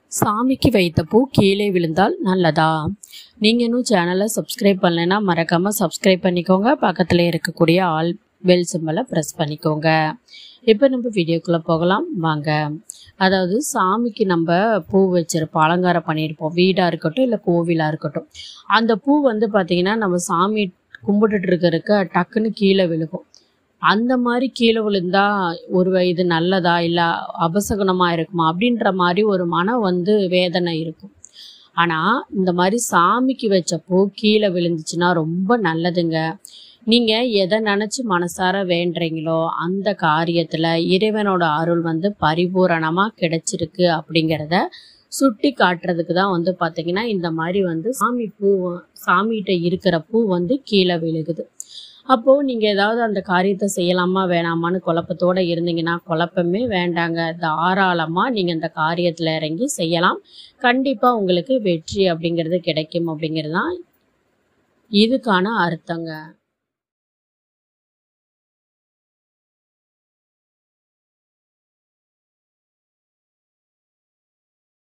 சாமிக்கு வைத்த பூ கீழே விழுந்தால் நல்லதா நீங்கள் இன்னும் சேனலை சப்ஸ்கிரைப் பண்ணலைன்னா மறக்காமல் சப்ஸ்கிரைப் பண்ணிக்கோங்க பக்கத்தில் இருக்கக்கூடிய ஆல் பெல் சிம்பலை ப்ரெஸ் பண்ணிக்கோங்க இப்போ நம்ம வீடியோக்குள்ளே போகலாம் வாங்க அதாவது சாமிக்கு நம்ம பூ வச்சிருப்போம் அலங்காரம் பண்ணியிருப்போம் வீடாக இருக்கட்டும் இல்லை கோவிலாக இருக்கட்டும் அந்த பூ வந்து பார்த்திங்கன்னா நம்ம சாமி கும்பிட்டுட்டு இருக்கிறதுக்கு டக்குன்னு கீழே விழுகும் அந்த மாதிரி கீழே விழுந்தா ஒரு இது நல்லதா இல்லை அபசகுணமாக இருக்குமா அப்படின்ற மாதிரி ஒரு மனம் வந்து வேதனை இருக்கும் ஆனால் இந்த மாதிரி சாமிக்கு வச்ச பூ கீழே விழுந்துச்சுன்னா ரொம்ப நல்லதுங்க நீங்கள் எதை நினச்சி மனசார வேண்டுறீங்களோ அந்த காரியத்தில் இறைவனோட அருள் வந்து பரிபூரணமாக கிடைச்சிருக்கு அப்படிங்கிறத சுட்டி காட்டுறதுக்கு தான் வந்து பார்த்திங்கன்னா இந்த மாதிரி வந்து சாமி பூ சாமிகிட்ட இருக்கிற பூ வந்து கீழே விழுகுது அப்போது நீங்கள் ஏதாவது அந்த காரியத்தை செய்யலாமா வேணாமான்னு குழப்பத்தோடு இருந்தீங்கன்னா குழப்பமே வேண்டாங்க தாராளமாக நீங்கள் அந்த காரியத்தில் இறங்கி செய்யலாம் கண்டிப்பாக உங்களுக்கு வெற்றி அப்படிங்கிறது கிடைக்கும் அப்படிங்கிறது தான் இதுக்கான அர்த்தங்க